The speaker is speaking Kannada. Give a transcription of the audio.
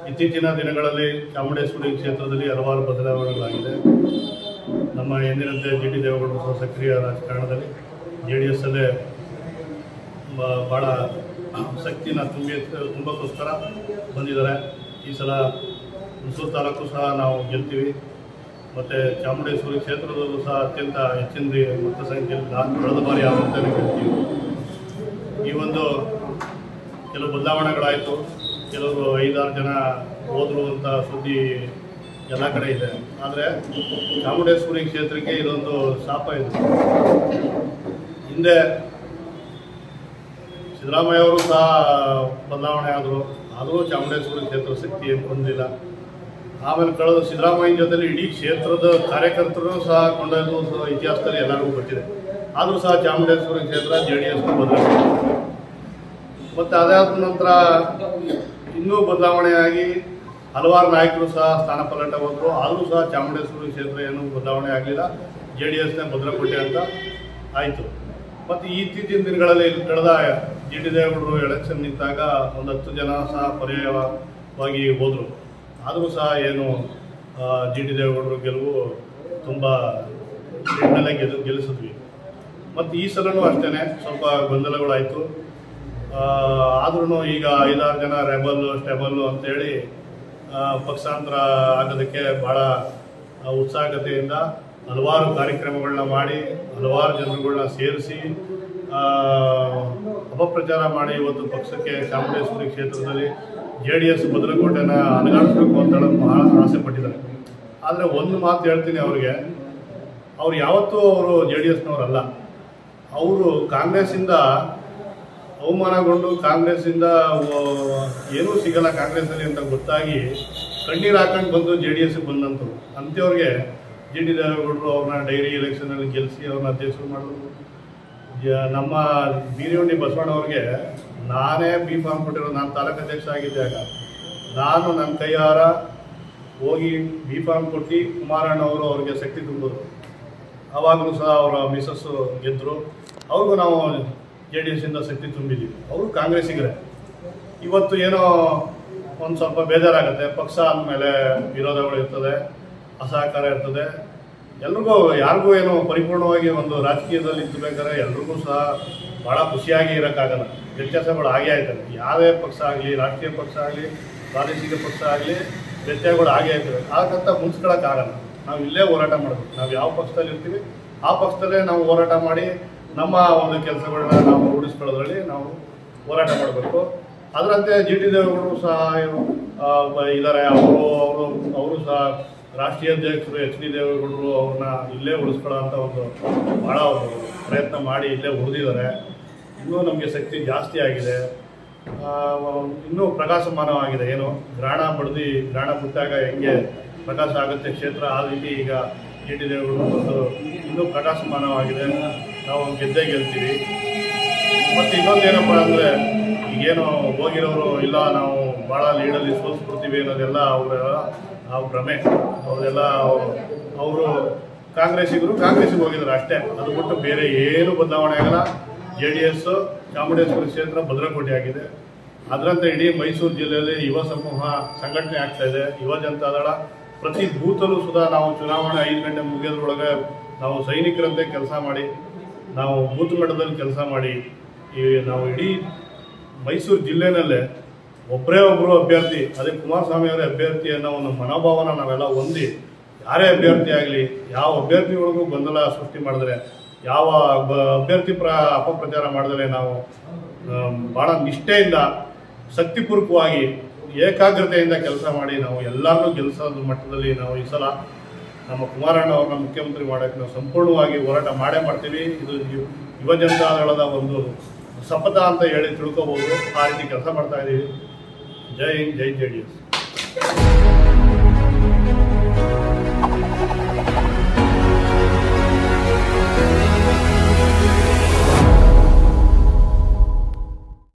ಇತ್ತೀಚಿನ ದಿನಗಳಲ್ಲಿ ಚಾಮುಂಡೇಶ್ವರಿ ಕ್ಷೇತ್ರದಲ್ಲಿ ಹಲವಾರು ಬದಲಾವಣೆಗಳಾಗಿದೆ ನಮ್ಮ ಎಂದಿನಂತೆ ಜಿ ಟಿ ದೇವೇಗೌಡರು ಸಹ ಸಕ್ರಿಯ ರಾಜಕಾರಣದಲ್ಲಿ ಜೆ ಡಿ ಎಸ್ಸಲ್ಲೇ ಭಾಳ ಶಕ್ತಿನ ತುಂಬಿ ತುಂಬಕ್ಕೋಸ್ಕರ ಬಂದಿದ್ದಾರೆ ಈ ಸಲ ಹುಣಸೂರು ತಾಲೂಕು ಸಹ ನಾವು ಗೆಲ್ತೀವಿ ಮತ್ತು ಚಾಮುಂಡೇಶ್ವರಿ ಕ್ಷೇತ್ರದಲ್ಲೂ ಸಹ ಅತ್ಯಂತ ಹೆಚ್ಚಿನ ರಿ- ಮತ ಸಂಖ್ಯೆಯಲ್ಲಿ ನಾನು ಕಳೆದ ಬಾರಿ ಆವರ್ತನೆ ಗೆಲ್ತೀವಿ ಈ ಒಂದು ಕೆಲವು ಬದಲಾವಣೆಗಳಾಯಿತು ಕೆಲವರು ಐದಾರು ಜನ ಹೋದ್ರು ಅಂತ ಸುದ್ದಿ ಎಲ್ಲ ಕಡೆ ಇದೆ ಆದರೆ ಚಾಮುಂಡೇಶ್ವರಿ ಕ್ಷೇತ್ರಕ್ಕೆ ಇದೊಂದು ಶಾಪ ಇದೆ ಹಿಂದೆ ಸಿದ್ದರಾಮಯ್ಯ ಅವರು ಸಹ ಬದಲಾವಣೆ ಆದರು ಆದರೂ ಚಾಮುಂಡೇಶ್ವರಿ ಕ್ಷೇತ್ರ ಶಕ್ತಿ ಏನು ಹೊಂದಿಲ್ಲ ಆಮೇಲೆ ಕಳೆದ ಸಿದ್ದರಾಮಯ್ಯನ ಜೊತೆಲಿ ಇಡೀ ಕ್ಷೇತ್ರದ ಕಾರ್ಯಕರ್ತರು ಸಹ ಕೊಂಡೊಯ್ದು ಸಹ ಇತಿಹಾಸದಲ್ಲಿ ಎಲ್ಲರಿಗೂ ಗೊತ್ತಿದೆ ಆದರೂ ಸಹ ಚಾಮುಂಡೇಶ್ವರಿ ಕ್ಷೇತ್ರ ಜೆ ಡಿ ಎಸ್ ಬದಲಾವಣೆ ಮತ್ತು ಅದಾದ ನಂತರ ಇನ್ನೂ ಬದಲಾವಣೆಯಾಗಿ ಹಲವಾರು ನಾಯಕರು ಸಹ ಸ್ಥಾನ ಪಲ್ಲಟ ಹೋದರು ಆದರೂ ಸಹ ಚಾಮುಂಡೇಶ್ವರಿ ಕ್ಷೇತ್ರ ಏನೂ ಬದಲಾವಣೆ ಆಗಲಿಲ್ಲ ಜೆ ಡಿ ಎಸ್ನೇ ಭದ್ರಕೋಟೆ ಅಂತ ಆಯಿತು ಮತ್ತು ಇತ್ತೀಚಿನ ದಿನಗಳಲ್ಲಿ ಕಳೆದ ಜಿ ಟಿ ದೇವೇಗೌಡರು ಎಲೆಕ್ಷನ್ ನಿಂತಾಗ ಒಂದು ಹತ್ತು ಜನ ಸಹ ಪರ್ಯಾಯವಾಗಿ ಹೋದರು ಆದರೂ ಸಹ ಏನು ಜಿ ಟಿ ದೇವೇಗೌಡರು ಗೆಲುವು ತುಂಬ ಎಣ್ಣೆಲೆ ಗೆಲ್ ಗೆಲ್ಲಿಸಿದ್ವಿ ಮತ್ತು ಈ ಸಲನೂ ಅಷ್ಟೇ ಸ್ವಲ್ಪ ಗೊಂದಲಗಳಾಯಿತು ಆದ್ರೂ ಈಗ ಐದಾರು ಜನ ರೆಬಲ್ಲು ಸ್ಟೆಬಲ್ಲು ಅಂತೇಳಿ ಆ, ಪಕ್ಷಾಂತರ ಆಗೋದಕ್ಕೆ ಭಾಳ ಆ, ಉತ್ಸಾಹಕತೆಯಿಂದ ಹಲವಾರು ಕಾರ್ಯಕ್ರಮಗಳನ್ನ ಮಾಡಿ ಹಲವಾರು ಜನರುಗಳನ್ನ ಸೇರಿಸಿ ಅಪಪ್ರಚಾರ ಮಾಡಿ ಇವತ್ತು ಪಕ್ಷಕ್ಕೆ ಚಾಮುಂಡೇಶ್ವರಿ ಕ್ಷೇತ್ರದಲ್ಲಿ ಜೆ ಡಿ ಎಸ್ ಭದ್ರಕೋಟೆನ ಅಲುಗಾಡಿಸ್ಬೇಕು ಅಂತ ಹೇಳೋದು ಬಹಳ ಆಸೆ ಪಟ್ಟಿದ್ದಾರೆ ಆದರೆ ಒಂದು ಮಾತು ಹೇಳ್ತೀನಿ ಅವ್ರಿಗೆ ಅವ್ರು ಯಾವತ್ತೂ ಅವರು ಜೆ ಡಿ ಎಸ್ನವರಲ್ಲ ಅವರು ಕಾಂಗ್ರೆಸ್ಸಿಂದ ಅವಮಾನಗೊಂಡು ಕಾಂಗ್ರೆಸ್ಸಿಂದ ಓ- ಏನೂ ಸಿಗಲ್ಲ ಕಾಂಗ್ರೆಸ್ಸಲ್ಲಿ ಅಂತ ಗೊತ್ತಾಗಿ ಕಣ್ಣೀರು ಹಾಕೊಂಡು ಬಂದು ಜೆ ಡಿ ಎಸ್ಗೆ ಬಂದಂಥವ್ರು ಅಂಥವ್ರಿಗೆ ಜಿ ಟಿ ದೇವೇಗೌಡರು ಅವ್ರನ್ನ ಡೈರಿ ಎಲೆಕ್ಷನಲ್ಲಿ ಗೆಲ್ಲಿಸಿ ಅವ್ರನ್ನ ಅಧ್ಯಕ್ಷರು ಮಾಡಿದ್ರು ಯ- ನಮ್ಮ ಬೀರಿಯೊಂಡಿ ಬಸವಣ್ಣವ್ರಿಗೆ ನಾನೇ ಬಿ ಫಾರ್ಮ್ ಕೊಟ್ಟಿರೋದು ನಾನು ತಾಲೂಕು ಅಧ್ಯಕ್ಷ ಆಗಿದ್ದಾಗ ನಾನು ನನ್ನ ಕೈಯಾರ ಹೋಗಿ ಬಿ ಫಾರ್ಮ್ ಕೊಟ್ಟು ಕುಮಾರಣ್ಣ ಅವರು ಅವ್ರಿಗೆ ಶಕ್ತಿ ತುಂಬಿದ್ರು ಆವಾಗಲೂ ಸಹ ಅವರ ಮಿಸಸ್ಸು ಗೆದ್ದರು ಅವ್ರಿಗೂ ನಾವು ಜೆ ಡಿ ಎಸ್ಸಿಂದ ಶಕ್ತಿ ತುಂಬಿದ್ದೀವಿ ಅವರು ಕಾಂಗ್ರೆಸ್ಸಿಗರೇ ಇವತ್ತು ಏನೋ ಒಂದು ಸ್ವಲ್ಪ ಬೇಜಾರಾಗುತ್ತೆ ಪಕ್ಷ ಅಂದಮೇಲೆ ವಿರೋಧಗಳು ಇರ್ತದೆ ಅಸಹಕಾರ ಇರ್ತದೆ ಎಲ್ರಿಗೂ ಯಾರಿಗೂ ಏನೋ ಪರಿಪೂರ್ಣವಾಗಿ ಒಂದು ರಾಜಕೀಯದಲ್ಲಿ ಇದ್ದಬೇಕಾದ್ರೆ ಎಲ್ರಿಗೂ ಸಹ ಭಾಳ ಖುಷಿಯಾಗಿ ಇರೋಕ್ಕಾಗಲ್ಲ ವ್ಯತ್ಯಾಸಗಳು ಆಗೇ ಆಯ್ತದೆ ಯಾವುದೇ ಪಕ್ಷ ಆಗಲಿ ರಾಷ್ಟ್ರೀಯ ಪಕ್ಷ ಆಗಲಿ ಪ್ರಾದೇಶಿಕ ಪಕ್ಷ ಆಗಲಿ ವ್ಯತ್ಯಾಸಗಳು ಆಗೇ ಆಯ್ತವೆ ಹಾಗಂತ ಮುನ್ಸ್ಕೊಳಕ್ಕಾಗಲ್ಲ ನಾವು ಇಲ್ಲೇ ಹೋರಾಟ ಮಾಡಬೇಕು ನಾವು ಯಾವ ಪಕ್ಷದಲ್ಲಿ ಇರ್ತೀವಿ ಆ ಪಕ್ಷದಲ್ಲೇ ನಾವು ಹೋರಾಟ ಮಾಡಿ ನಮ್ಮ ಒಂದು ಕೆಲಸಗಳನ್ನ ನಾವು ರೂಢಿಸ್ಕೊಳ್ಳೋದ್ರಲ್ಲಿ ನಾವು ಹೋರಾಟ ಮಾಡಬೇಕು ಅದರಂತೆ ಜಿ ಟಿ ದೇವೇಗೌಡರು ಸಹ ಆ, ಬ- ಇದ್ದಾರೆ ಅವರು ಅವರು ಅವರು ಸಹ ರಾಷ್ಟ್ರೀಯ ಅಧ್ಯಕ್ಷರು ಎಚ್ ಡಿ ದೇವೇಗೌಡರು ಅವ್ರನ್ನ ಇಲ್ಲೇ ಉಳಿಸ್ಕೊಳ್ಳೋ ಅಂತ ಒಂದು ಭಾಳ ಒಂದು ಪ್ರಯತ್ನ ಮಾಡಿ ಇಲ್ಲೇ ಉಳಿದಿದ್ದಾರೆ ಇನ್ನೂ ನಮಗೆ ಶಕ್ತಿ ಜಾಸ್ತಿ ಆಗಿದೆ ಆ, ಇನ್ನೂ ಪ್ರಕಾಶಮಾನವಾಗಿದೆ ಏನು ಗ್ರಹಣ ಬಡ್ದು ಗ್ರಹಣ ಬಿಟ್ಟಾಗ ಹೆಂಗೆ ಪ್ರಕಾಶ ಆಗುತ್ತೆ ಕ್ಷೇತ್ರ ಆ ರೀತಿ ಈಗ ಜಿ ಟಿ ದೇವೇಗೌಡರು ಬಂದು ಇನ್ನೂ ಪ್ರಕಾಶಮಾನವಾಗಿದೆ ನಾವು ಗೆದ್ದೇ ಗೆಲ್ತೀವಿ ಮತ್ತು ಇನ್ನೊಂದೇನಪ್ಪ ಅಂದರೆ ಈಗೇನು ಹೋಗಿರೋರು ಇಲ್ಲ ನಾವು ಭಾಳ ಲೀಡಲ್ಲಿ ಸೋಲ್ಸ್ಬಿಡ್ತೀವಿ ಅನ್ನೋದೆಲ್ಲ ಅವರ ಆ ಭ್ರಮೆ ಅವರೆಲ್ಲ ಅವರು ಕಾಂಗ್ರೆಸ್ಸಿಗರು ಕಾಂಗ್ರೆಸ್ಸಿಗೆ ಹೋಗಿದ್ದಾರೆ ಅಷ್ಟೇ ಅದು ಬಿಟ್ಟು ಬೇರೆ ಏನು ಬದಲಾವಣೆ ಆಗಲ್ಲ ಜೆ ಡಿ ಎಸ್ ಚಾಮುಂಡೇಶ್ವರಿ ಕ್ಷೇತ್ರ ಭದ್ರಕೋಟೆ ಆಗಿದೆ ಅದರಂತೆ ಇಡೀ ಮೈಸೂರು ಜಿಲ್ಲೆಯಲ್ಲಿ ಯುವ ಸಮೂಹ ಸಂಘಟನೆ ಆಗ್ತಾ ಇದೆ ಯುವ ಜನತಾದಳ ಪ್ರತಿ ಬೂತಲ್ಲೂ ಸುಧಾ ನಾವು ಚುನಾವಣೆ ಐದು ಗಂಟೆ ಮುಗಿಯೋದ್ರೊಳಗೆ ನಾವು ಸೈನಿಕರಂತೆ ಕೆಲಸ ಮಾಡಿ ನಾವು ಬೂತ್ ಮಟ್ಟದಲ್ಲಿ ಕೆಲಸ ಮಾಡಿ ಈ ನಾವು ಇಡೀ ಮೈಸೂರು ಜಿಲ್ಲೆನಲ್ಲೇ ಒಬ್ಬರೇ ಒಬ್ಬರು ಅಭ್ಯರ್ಥಿ ಅದೇ ಕುಮಾರಸ್ವಾಮಿ ಅವರೇ ಅಭ್ಯರ್ಥಿ ಅನ್ನೋ ಒಂದು ಮನೋಭಾವನ ನಾವೆಲ್ಲ ಹೊಂದಿ ಯಾರೇ ಅಭ್ಯರ್ಥಿ ಆಗಲಿ ಯಾವ ಅಭ್ಯರ್ಥಿಗಳಿಗೂ ಗೊಂದಲ ಸೃಷ್ಟಿ ಮಾಡಿದ್ರೆ ಯಾವ ಬ- ಅಭ್ಯರ್ಥಿ ಪ್ರ ಅಪಪ್ರಚಾರ ಮಾಡಿದ್ರೆ ನಾವು ಆಮ್, ಭಾಳ ನಿಷ್ಠೆಯಿಂದ ಶಕ್ತಿಪೂರ್ವಕವಾಗಿ ಏಕಾಗ್ರತೆಯಿಂದ ಕೆಲಸ ಮಾಡಿ ನಾವು ಎಲ್ಲರನ್ನೂ ಗೆಲ್ಲಿಸೋದ್ರ ಮಟ್ಟದಲ್ಲಿ ನಾವು ಈ ಸಲ ನಮ್ಮ ಕುಮಾರಣ್ಣ ಅವ್ರನ್ನ ಮುಖ್ಯಮಂತ್ರಿ ಮಾಡೋಕ್ಕೆ ನಾವು ಸಂಪೂರ್ಣವಾಗಿ ಹೋರಾಟ ಮಾಡೇ ಮಾಡ್ತೀವಿ ಇದು ಯು- ಯುವ ಜನತಾದಳದ ಒಂದು ಶಪಥ ಅಂತ ಹೇಳಿ ತಿಳ್ಕೊಬೋದು ಆ ರೀತಿ ಕೆಲಸ ಮಾಡ್ತಾ ಇದ್ದೀವಿ ಜೈ ಹಿಂದ್ ಜೈ ಜೆ ಡಿ ಎಸ್